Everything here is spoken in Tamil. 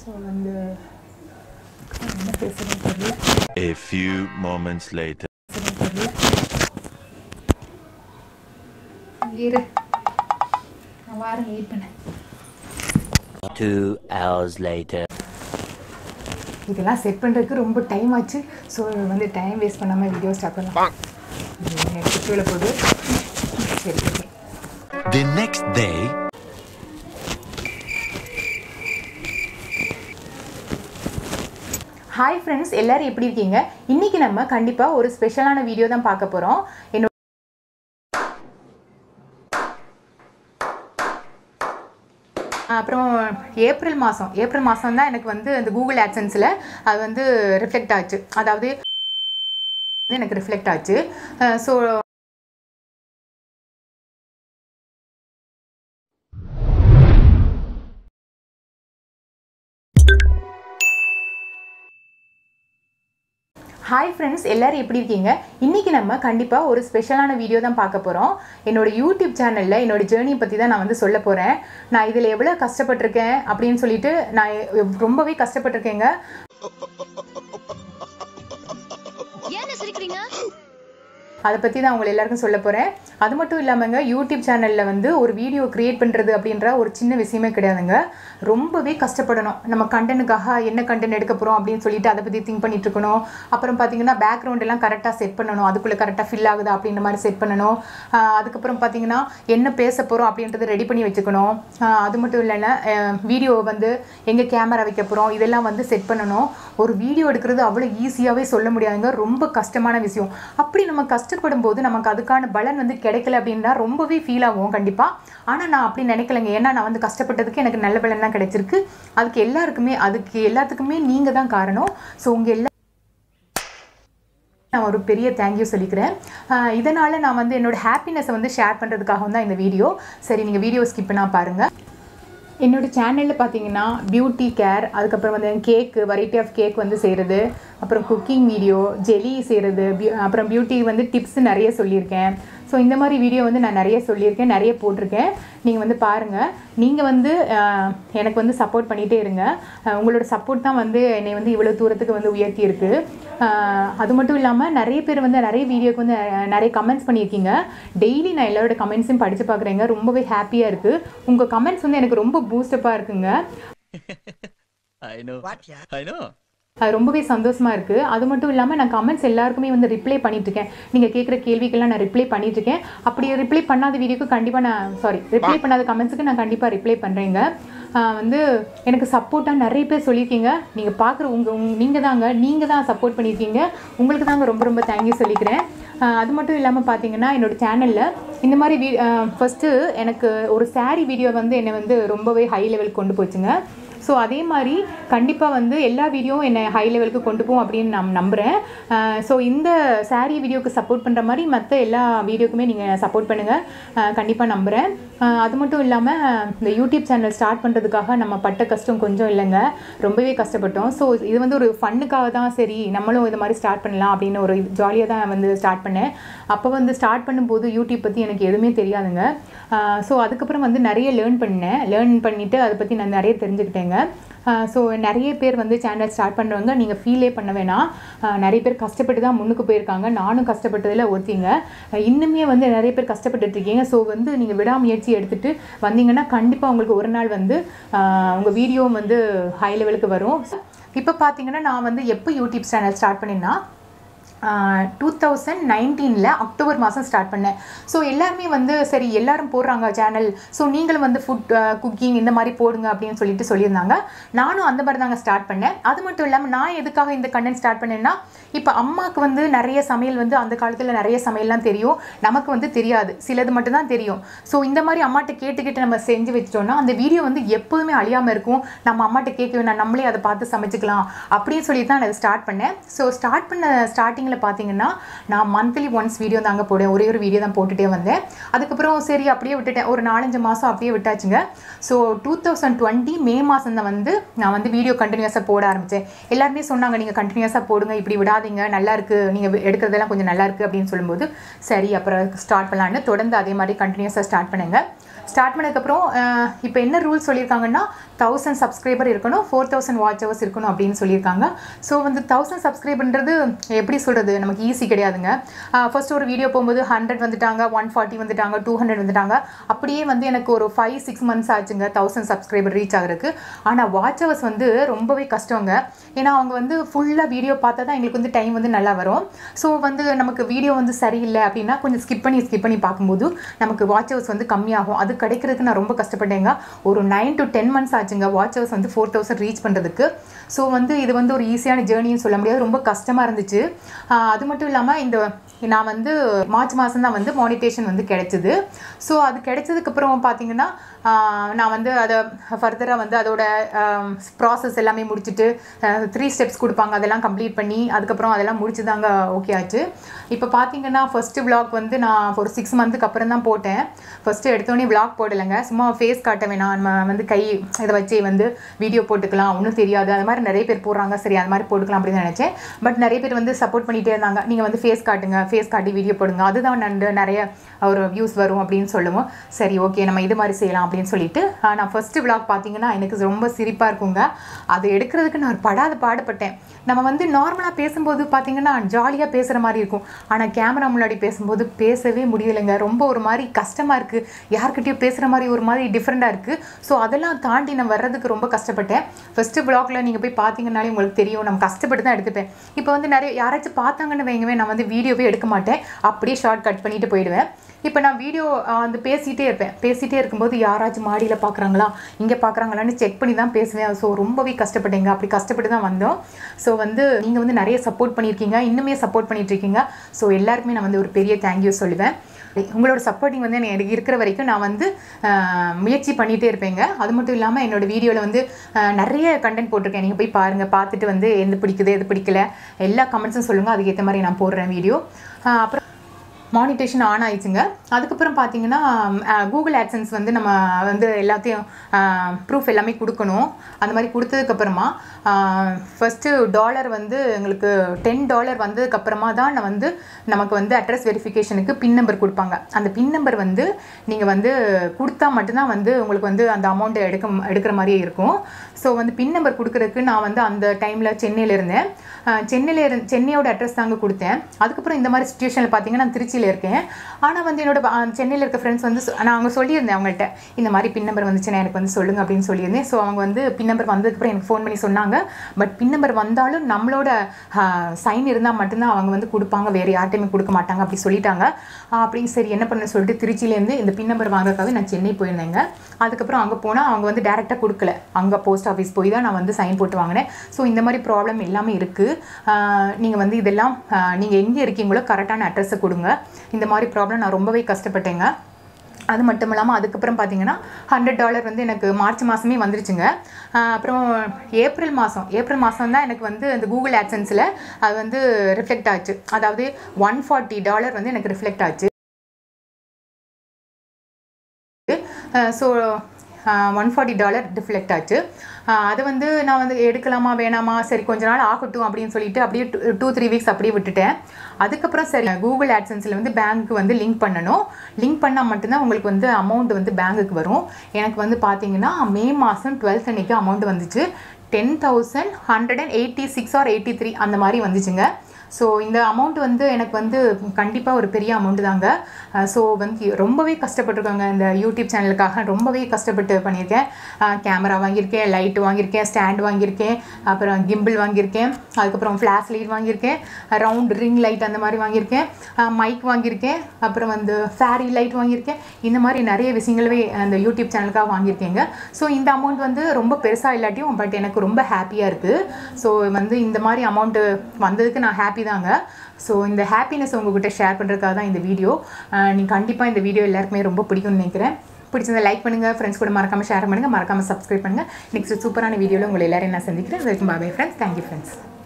ஸோ வந்து என்ன பேசுகிறேன்னு தெரியல A few moments later. பேசுகிறேன்னு தெரியல இரு நான் வாரம் வெயிட் பண்ணேன் Two hours later. இதெல்லாம் செட் பண்ணுறதுக்கு ரொம்ப டைம் ஆச்சு ஸோ வந்து டைம் வேஸ்ட் பண்ணாமல் வீடியோ ஸ்டார்ட் பண்ணலாம் சுற்றுல போகுது சரி okay The next day. Hi friends எல்லாரும் எப்படி இருக்கீங்க இன்னைக்கு நம்ம கண்டிப்பாக ஒரு ஸ்பெஷலான வீடியோ தான் பார்க்க போகிறோம் என்னோட அப்புறம் ஏப்ரல் மாதம் ஏப்ரல் மாதம் தான் எனக்கு வந்து அந்த கூகுள் ஆட்சன்ஸில் அது வந்து ரிஃப்ளெக்ட் ஆச்சு அதாவது எனக்கு ரிஃப்ளெக்ட் ஆச்சு ஸோ ஹாய் ஃப்ரெண்ட்ஸ் எல்லாரும் எப்படி இருக்கீங்க இன்றைக்கி நம்ம கண்டிப்பாக ஒரு ஸ்பெஷலான வீடியோ தான் பார்க்க போகிறோம் என்னோட யூடியூப் சேனலில் என்னோட ஜேர்னி பற்றி தான் நான் வந்து சொல்ல போகிறேன் நான் இதில் எவ்வளோ கஷ்டப்பட்டிருக்கேன் அப்படின்னு சொல்லிட்டு நான் எவ்- ரொம்பவே கஷ்டப்பட்டிருக்கேங்க ஏன் சிரிக்கிறீங்க அதை பற்றி தான் உங்களை எல்லாருக்கும் சொல்ல போகிறேன் அது மட்டும் இல்லாமங்க யூடியூப் சேனலில் வந்து ஒரு வீடியோ க்ரியேட் பண்ணுறது அப்படின்ற ஒரு சின்ன விஷயமே கிடையாதுங்க ரொம்பவே கஷ்டப்படணும் நம்ம கண்டனுக்காக என்ன கண்டென்ட் எடுக்க போகிறோம் அப்படின்னு சொல்லிட்டு அதை பற்றி திங்க் பண்ணிட்டு இருக்கணும் அப்புறம் பார்த்தீங்கன்னா பேக்ரவுண்ட் எல்லாம் கரெக்டாக செட் பண்ணணும் அதுக்குள்ளே கரெக்டாக ஃபில் ஆகுதா அப்படின்ற மாதிரி செட் பண்ணணும் ஆஹ் அதுக்கப்புறம் பார்த்தீங்கன்னா என்ன பேச போகிறோம் அப்படின்றத ரெடி பண்ணி வச்சுக்கணும் ஆஹ் அது மட்டும் இல்லைன்னா வீடியோ வந்து எங்கே கேமரா வைக்க போகிறோம் இதெல்லாம் வந்து செட் பண்ணணும் ஒரு வீடியோ எடுக்கிறது அவ்வளோ ஈஸியாகவே சொல்ல முடியாதுங்க ரொம்ப கஷ்டமான விஷயம் அப்படி நம்ம கஷ்டப்படும் போது நமக்கு அதுக்கான பலன் வந்து கிடைக்கல அப்படின்னா ரொம்பவே ஃபீல் ஆகும் கண்டிப்பாக ஆனால் நான் அப்படி நினைக்கலைங்க ஏன்னா நான் வந்து கஷ்டப்பட்டதுக்கு எனக்கு நல்ல பலன் தான் கிடைச்சிருக்கு அதுக்கு எல்லாருக்குமே அதுக்கு எல்லாத்துக்குமே நீங்கள் தான் காரணம் ஸோ உங்கள் எல்லா நான் ஒரு பெரிய தேங்க்யூ சொல்லிக்கிறேன் ஆஹ் இதனால நான் வந்து என்னோட ஹாப்பினஸை வந்து ஷேர் பண்ணுறதுக்காக தான் இந்த வீடியோ சரி நீங்கள் வீடியோ ஸ்கிப் பண்ணா பாருங்கள் என்னோட சேனலில் பார்த்தீங்கன்னா பியூட்டி கேர் அதுக்கப்புறம் வந்து கேக்கு வெரைட்டி ஆஃப் கேக் வந்து செய்கிறது அப்புறம் குக்கிங் வீடியோ ஜெலி செய்கிறது அப்புறம் பியூட்டி வந்து டிப்ஸ் நிறைய சொல்லியிருக்கேன் ஸோ இந்த மாதிரி வீடியோ வந்து நான் நிறைய சொல்லியிருக்கேன் நிறைய போட்டிருக்கேன் நீங்கள் வந்து பாருங்கள் நீங்கள் வந்து ஆஹ், எனக்கு வந்து சப்போர்ட் பண்ணிகிட்டே இருங்க ஆஹ், உங்களோட சப்போர்ட் தான் வந்து என்னை வந்து இவ்வளோ தூரத்துக்கு வந்து உயர்த்தி இருக்கு ஆஹ், அது மட்டும் இல்லாமல் நிறைய பேர் வந்து நிறைய வீடியோக்கு வந்து அஹ், நிறைய கமெண்ட்ஸ் பண்ணியிருக்கீங்க டெய்லி நான் எல்லாரோட கமெண்ட்ஸும் படித்து பார்க்குறேங்க ரொம்பவே ஹாப்பியாக இருக்குது உங்கள் கமெண்ட்ஸ் வந்து எனக்கு ரொம்ப பூஸ்டப்பாக இருக்குங்க I know. I know. அது ரொம்பவே சந்தோஷமா இருக்கு அது மட்டும் இல்லாமல் நான் கமெண்ட்ஸ் எல்லாருக்குமே வந்து ரிப்ளை பண்ணிட்டு இருக்கேன் நீங்கள் கேட்குற கேள்விக்கெல்லாம் நான் ரிப்ளை பண்ணிட்டு இருக்கேன் அப்படி ரிப்ளை பண்ணாத வீடியோக்கு கண்டிப்பாக நான் சாரி ரிப்ளை பண்ணாத கமெண்ட்ஸுக்கு நான் கண்டிப்பாக ரிப்ளை பண்ணுறேங்க வந்து எனக்கு சப்போர்ட்டாக நிறைய பேர் சொல்லியிருக்கீங்க நீங்கள் பார்க்குற உங்கள் நீங்கள் தாங்க நீங்கள் தான் சப்போர்ட் பண்ணியிருக்கீங்க உங்களுக்கு தாங்க ரொம்ப ரொம்ப தேங்க்யூ சொல்லிக்கிறேன் ஆஹ் அது மட்டும் இல்லாமல் பார்த்தீங்கன்னா என்னோட சேனலில் இந்த மாதிரி வீ ஃபஸ்ட்டு எனக்கு ஒரு saree வீடியோ வந்து என்னை வந்து ரொம்பவே ஹை லெவலுக்கு கொண்டு போச்சுங்க ஸோ அதே மாதிரி கண்டிப்பாக வந்து எல்லா வீடியோவும் என்னை ஹை லெவலுக்கு கொண்டு போகும் அப்படின்னு நான் நம்புகிறேன் ஸோ இந்த saree வீடியோக்கு சப்போர்ட் பண்ணுற மாதிரி மற்ற எல்லா வீடியோக்குமே நீங்கள் சப்போர்ட் பண்ணுங்கள் கண்டிப்பாக நம்புகிறேன் அது மட்டும் இல்லாமல் இந்த யூடியூப் சேனல் ஸ்டார்ட் பண்ணுறதுக்காக நம்ம பட்ட கஷ்டம் கொஞ்சம் இல்லைங்க ரொம்பவே கஷ்டப்பட்டோம் ஸோ இது வந்து ஒரு ஃபன்னுக்காக தான் சரி நம்மளும் இது மாதிரி ஸ்டார்ட் பண்ணலாம் அப்படின்னு ஒரு ஜாலியாக தான் வந்து ஸ்டார்ட் பண்ணேன் அப்போ வந்து ஸ்டார்ட் பண்ணும்போது யூடியூப் பற்றி எனக்கு எதுவுமே தெரியாதுங்க ஸோ அதுக்கப்புறம் வந்து நிறைய லேர்ன் பண்ணேன் லேர்ன் பண்ணிவிட்டு அதை பற்றி நான் நிறைய தெரிஞ்சுக்கிட்டேங்க ஸோ நிறைய பேர் வந்து சேனல் ஸ்டார்ட் பண்ணுறவங்க நீங்கள் ஃபீலே பண்ண வேணாம் ஆஹ் நிறைய பேர் கஷ்டப்பட்டு தான் முன்னுக்கு போயிருக்காங்க நானும் கஷ்டப்பட்டதில் ஒருத்திங்க ஆஹ் இன்னுமே வந்து நிறைய பேர் கஷ்டப்பட்டுட்டு இருக்கீங்க ஸோ வந்து நீங்கள் விடாமுயற்சி எடுத்துகிட்டு வந்தீங்கன்னா கண்டிப்பாக உங்களுக்கு ஒரு நாள் வந்து உங்கள் வீடியோ வந்து ஹை லெவலுக்கு வரும் இப்போ பார்த்தீங்கன்னா நான் வந்து எப்போ யூடியூப் சேனல் ஸ்டார்ட் பண்ணேன்னா டூ தௌசண்ட் நைன்டீனில் அக்டோபர் மாதம் ஸ்டார்ட் பண்ணேன் ஸோ எல்லாருமே வந்து சரி எல்லாரும் போடுறாங்க சேனல் ஸோ நீங்களும் வந்து ஃபுட் குக்கிங் இந்த மாதிரி போடுங்க அப்படின்னு சொல்லிட்டு சொல்லியிருந்தாங்க நானும் அந்த மாதிரி தாங்க ஸ்டார்ட் பண்ணேன் அது மட்டும் இல்லாமல் நான் எதுக்காக இந்த கண்டென்ட் ஸ்டார்ட் பண்ணேன்னா இப்போ அம்மாவுக்கு வந்து நிறைய சமையல் வந்து அந்த காலத்தில் நிறைய சமையல்லாம் தெரியும் நமக்கு வந்து தெரியாது சிலது மட்டும் தான் தெரியும் ஸோ இந்த மாதிரி அம்மாட்ட கேட்டு கேட்டு நம்ம செஞ்சு வச்சிட்டோம்னா அந்த வீடியோ வந்து எப்போதுமே அழியாமல் இருக்கும் நம்ம அம்மாட்ட கேட்க வேணாம் நம்மளே அதை பார்த்து சமைச்சுக்கலாம் அப்படின்னு சொல்லி தான் நான் ஸ்டார்ட் பண்ணேன் ஸோ ஸ்டார்ட் பண்ண ஸ்டார்டிங்கில் பார்த்தீங்கன்னா நான் மந்த்லி ஒன்ஸ் வீடியோ தாங்க போடுவேன் ஒரே ஒரு வீடியோ தான் போட்டுட்டே வந்தேன் அதுக்கப்புறம் சரி அப்படியே விட்டுட்டேன் ஒரு நாலஞ்சு மாதம் அப்படியே விட்டாச்சுங்க so two thousand twenty May மாதம் தான் வந்து நான் வந்து வீடியோ கண்டினியூஸாக போட ஆரம்பித்தேன் எல்லாருமே சொன்னாங்க நீங்கள் கண்டினியூஸாக போடுங்க இப்படி விடாதீங்க நல்லா இருக்கு நீங்கள் எடுக்கிறதெல்லாம் கொஞ்சம் நல்லா இருக்கு அப்படின்னு சொல்லும்போது சரி அப்புறம் ஸ்டார்ட் பண்ணலான்னு தொடர்ந்து அதே மாதிரி கண்டினியூஸாக ஸ்டார்ட் பண்ணுங்க ஸ்டார்ட் பண்ணதுக்கப்புறம் இப்போ என்ன ரூல் சொல்லியிருக்காங்கன்னா தௌசண்ட் சப்ஸ்கிரைபர் இருக்கணும் ஃபோர் தௌசண்ட் வாட்ச் ஹவர்ஸ் இருக்கணும் அப்படின்னு சொல்லியிருக்காங்க ஸோ வந்து தௌசண்ட் சப்ஸ்கிரைபர்ன்றது எப்படி சொல்கிறது நமக்கு ஈஸி கிடையாதுங்க ஃபர்ஸ்ட் ஒரு வீடியோ போகும்போது ஹண்ட்ரட் வந்துட்டாங்க ஒன் ஃபார்ட்டி வந்துட்டாங்க டூ ஹண்ட்ரட் வந்துட்டாங்க அப்படியே வந்து எனக்கு ஒரு ஃபைவ் சிக்ஸ் மந்த்ஸ் ஆச்சுங்க தௌசண்ட் சப்ஸ்கிரைபர் ரீச் ஆகிறதுக்கு ஆனால் வாட்ச் ஹவர்ஸ் வந்து ரொம்பவே கஷ்டங்க ஏன்னா அவங்க வந்து ஃபுல்லாக வீடியோ பார்த்தா தான் எங்களுக்கு வந்து டைம் வந்து நல்லா வரும் ஸோ வந்து நமக்கு வீடியோ வந்து சரியில்லை அப்படின்னா கொஞ்சம் ஸ்கிப் பண்ணி ஸ்கிப் பண்ணி பார்க்கும்போது நமக்கு வாட்ச் ஹவர்ஸ் வந்து கம்மியாகும் அது கிடைக்கிறதுக்கு நான் ரொம்ப கஷ்டப்பட்டேங்க ஒரு நைன் டு டென் மந்த்ஸ் ஆச்சுங்க வாட்ச் ஹவர்ஸ் வந்து ஃபோர் தௌசண்ட் ரீச் பண்ணுறதுக்கு ஸோ வந்து இது வந்து ஒரு ஈஸியான ஜேர்னின்னு சொல்ல முடியாது ரொம்ப கஷ்டமாக இருந்துச்சு ஆஹ் அது மட்டும் இல்லாமல் இந்த நான் வந்து மார்ச் மாதம் தான் வந்து மானிட்டேஷன் வந்து கிடைச்சிது ஸோ அது கிடைச்சதுக்கப்புறம் பார்த்தீங்கன்னா ஆஹ் நான் வந்து அதை ஃபர்தராக வந்து அதோட ப்ராசஸ் எல்லாமே முடிச்சுட்டு த்ரீ ஸ்டெப்ஸ் கொடுப்பாங்க அதெல்லாம் கம்ப்ளீட் பண்ணி அதுக்கப்புறம் அதெல்லாம் முடிச்சு தாங்க ஓகே ஆச்சு இப்போ பார்த்தீங்கன்னா ஃபஸ்ட்டு vlog வந்து நான் ஒரு சிக்ஸ் மந்த்துக்கு அப்புறம் தான் போட்டேன் ஃபஸ்ட்டு எடுத்தோடனே vlog போடலைங்க சும்மா ஃபேஸ் காட்ட வேணாம் நம்ம வந்து கை இதை வச்சு வந்து வீடியோ போட்டுக்கலாம் ஒன்றும் தெரியாது அது மாதிரி நிறைய பேர் போடுறாங்க சரி அது மாதிரி போட்டுக்கலாம் அப்படின்னு நினச்சேன் பட் நிறைய பேர் வந்து சப்போர்ட் பண்ணிகிட்டே இருந்தாங்க நீங்கள் வந்து ஃபேஸ் காட்டுங்க ஃபேஸ் காட்டி வீடியோ போடுங்க அதுதான் நண்டு நிறைய ஒரு வியூஸ் வரும் அப்படின்னு சொல்லுவோம் சரி ஓகே நம்ம இது மாதிரி செய்யலாம் அப்படின்னு சொல்லிட்டு ஆஹ் நான் ஃபஸ்ட்டு vlog பார்த்தீங்கன்னா எனக்கு ரொம்ப சிரிப்பாக இருக்குங்க அது எடுக்கிறதுக்கு நான் படாத பாடுபட்டேன் நம்ம வந்து நார்மலாக பேசும்போது பார்த்தீங்கன்னா ஜாலியாக பேசுகிற மாதிரி இருக்கும் ஆனால் கேமரா முன்னாடி பேசும்போது பேசவே முடியலைங்க ரொம்ப ஒரு மாதிரி கஷ்டமாக இருக்குது யார்கிட்டயும் பேசுகிற மாதிரி ஒரு மாதிரி டிஃப்ரெண்ட்டாக இருக்குது ஸோ அதெல்லாம் தாண்டி நான் வர்றதுக்கு ரொம்ப கஷ்டப்பட்டேன் ஃபஸ்ட்டு vlogல நீங்கள் போய் பார்த்தீங்கன்னாலே உங்களுக்கு தெரியும் நம்ம கஷ்டப்பட்டு தான் எடுத்துப்பேன் இப்போ வந்து நிறைய யாராச்சும் பார்த்தாங்கன்னு வைங்கவே நான் வந்து வீடியோவே எடுக்க மாட்டேன் அப்படியே ஷார்ட் கட் பண்ணிட்டு போயிடுவேன் இப்போ நான் வீடியோ வந்து பேசிகிட்டே இருப்பேன் பேசிகிட்டே இருக்கும்போது யாராச்சும் மாடியில் பார்க்குறாங்களா இங்கே பார்க்குறாங்களான்னு செக் பண்ணி தான் பேசுவேன் ஸோ ரொம்பவே கஷ்டப்பட்டேங்க அப்படி கஷ்டப்பட்டு தான் வந்தோம் ஸோ வந்து நீங்கள் வந்து நிறைய சப்போர்ட் பண்ணியிருக்கீங்க இன்னுமே சப்போர்ட் பண்ணிட்டு இருக்கீங்க ஸோ எல்லாருக்குமே நான் வந்து ஒரு பெரிய தேங்க்யூ சொல்லுவேன் உங்களோட சப்போர்ட்டிங் வந்து எனக்கு இருக்கிற வரைக்கும் நான் வந்து ஆஹ், முயற்சி பண்ணிகிட்டே இருப்பேங்க அது மட்டும் இல்லாமல் என்னோட வீடியோவில் வந்து ஆஹ், நிறைய கண்டென்ட் போட்டிருக்கேன் நீங்கள் போய் பாருங்கள் பார்த்துட்டு வந்து எது பிடிக்குது எது பிடிக்கல எல்லா கமெண்ட்ஸும் சொல்லுங்கள் அதுக்கேற்ற மாதிரி நான் போடுறேன் வீடியோ அப்புறம் மானிட்டேஷன் ஆன் ஆயிடுச்சுங்க அதுக்கப்புறம் பார்த்தீங்கன்னா கூகுள் ஆட்சன்ஸ் வந்து நம்ம வந்து எல்லாத்தையும் ப்ரூஃப் எல்லாமே கொடுக்கணும் அந்த மாதிரி கொடுத்ததுக்கப்புறமா ஃபஸ்ட்டு டாலர் வந்து எங்களுக்கு டென் டாலர் வந்ததுக்கப்புறமா தான் நான் வந்து நமக்கு வந்து அட்ரஸ் வெரிஃபிகேஷனுக்கு பின் நம்பர் கொடுப்பாங்க அந்த பின் நம்பர் வந்து நீங்கள் வந்து கொடுத்தா மட்டும்தான் வந்து உங்களுக்கு வந்து அந்த அமௌண்ட்டை எடுக்க எடுக்கிற மாதிரியே இருக்கும் ஸோ வந்து பின் நம்பர் கொடுக்குறதுக்கு நான் வந்து அந்த டைமில் சென்னையில் இருந்தேன் சென்னையில் இரு சென்னையோட அட்ரஸ் தாங்க கொடுத்தேன் அதுக்கப்புறம் இந்த மாதிரி சுச்சுவேஷனில் பார்த்தீங்கன்னா நான் திருச்சியில் இருக்கேன் ஆனால் வந்து என்னோட ப- அஹ் சென்னையில் இருக்க ஃப்ரெண்ட்ஸ் வந்து சொ- நான் அவங்க சொல்லியிருந்தேன் அவங்கள்ட்ட இந்த மாதிரி பின் நம்பர் வந்துச்சுன்னா எனக்கு வந்து சொல்லுங்க அப்படின்னு சொல்லியிருந்தேன் ஸோ அவங்க வந்து பின் நம்பர் வந்ததுக்கப்புறம் எனக்கு ஃபோன் பண்ணி சொன்னாங்க பட் பின் நம்பர் வந்தாலும் நம்மளோட சைன் இருந்தால் மட்டும்தான் அவங்க வந்து கொடுப்பாங்க வேறு யார்ட்டையுமே கொடுக்க மாட்டாங்க அப்படி சொல்லிட்டாங்க ஆஹ் அப்படி சரி என்ன பண்ண சொல்லிட்டு திருச்சியிலேருந்து இந்த பின் நம்பர் வாங்குறதுக்காக நான் சென்னை போயிருந்தேங்க அதுக்கப்புறம் அங்கே போனால் அவங்க வந்து டேரெக்டாக கொடுக்கல அங்கே போஸ்ட் ஆஃபீஸ் போய் தான் நான் வந்து சைன் போட்டு வாங்கினேன் ஸோ இந்த மாதிரி ப்ராப்ளம் எல்லாமே இருக்குது நீங்கள் வந்து இதெல்லாம் நீங்கள் எங்கே இருக்கீங்களோ கரெக்டான அட்ரஸை கொடுங்க இந்த மாதிரி ப்ராப்ளம் நான் ரொம்பவே கஷ்டப்பட்டேங்க அது மட்டும் இல்லாமல் அதுக்கப்புறம் பார்த்தீங்கன்னா ஹண்ட்ரட் டாலர் வந்து எனக்கு மார்ச் மாதமே வந்துருச்சுங்க ஆஹ் அப்புறம் ஏப்ரல் மாதம் ஏப்ரல் மாதம் தான் எனக்கு வந்து அந்த கூகுள் ஆட்சன்ஸில் அது வந்து ரிஃப்ளெக்ட் ஆச்சு அதாவது ஒன் ஃபார்ட்டி டாலர் வந்து எனக்கு ரிஃப்ளெக்ட் ஆச்சு so one forty dollar deflect ஆச்சு அஹ் அதை வந்து நான் வந்து எடுக்கலாமா வேணாமா சரி கொஞ்ச நாள் ஆகட்டும் அப்படின்னு சொல்லிட்டு அப்படியே டூ த்ரீ வீக்ஸ் அப்படியே விட்டுட்டேன் அதுக்கப்புறம் சரி கூகுள் ஆட்சன்ஸில் வந்து பேங்க்கு வந்து லிங்க் பண்ணணும் லிங்க் பண்ணால் மட்டும்தான் உங்களுக்கு வந்து அமௌண்ட் வந்து பேங்க்குக்கு வரும் எனக்கு வந்து பார்த்தீங்கன்னா மே மாதம் டுவெல்த் அன்னைக்கு அமௌண்ட் வந்துச்சு ten thousand hundred and eighty six or eighty three அந்த மாதிரி வந்துச்சுங்க ஸோ இந்த அமௌண்ட் வந்து எனக்கு வந்து கண்டிப்பாக ஒரு பெரிய அமௌண்ட் தாங்க ஸோ வந்து ரொம்பவே கஷ்டப்பட்டிருக்காங்க இந்த யூடியூப் சேனலுக்காக ரொம்பவே கஷ்டப்பட்டு பண்ணியிருக்கேன் கேமரா வாங்கியிருக்கேன் லைட் வாங்கியிருக்கேன் ஸ்டாண்ட் வாங்கியிருக்கேன் அப்புறம் கிம்பிள் வாங்கியிருக்கேன் அதுக்கப்புறம் ஃப்ளாஷ் லைட் வாங்கியிருக்கேன் ரவுண்ட் ரிங் லைட் அந்த மாதிரி வாங்கியிருக்கேன் மைக் வாங்கியிருக்கேன் அப்புறம் வந்து ஃபேரி லைட் வாங்கியிருக்கேன் இந்த மாதிரி நிறைய விஷயங்களவே அந்த யூடியூப் சேனலுக்காக வாங்கியிருக்கேங்க ஸோ இந்த அமௌண்ட் வந்து ரொம்ப பெருசாக இல்லாட்டியும் பட் எனக்கு ரொம்ப ஹாப்பியாக இருக்குது ஸோ வந்து இந்த மாதிரி அமௌண்ட்டு வந்ததுக்கு நான் ஹாப்பி தாங்க ஸோ இந்த ஹாப்பினஸ் உங்ககிட்ட ஷேர் பண்ணுறதுக்காக தான் இந்த வீடியோ நீங்கள் கண்டிப்பாக இந்த வீடியோ எல்லாருக்குமே ரொம்ப பிடிக்கும்னு நினைக்கிறேன் பிடிச்சிருந்தா லைக் பண்ணுங்கள் ஃப்ரெண்ட்ஸ் கூட மறக்காமல் ஷேர் பண்ணுங்கள் மறக்காமல் சப்ஸ்கிரைப் பண்ணுங்கள் நெக்ஸ்ட் சூப்பரான வீடியோவில் உங்களை எல்லாரையும் நான் சந்திக்கிறேன் welcome bye friends thank you friends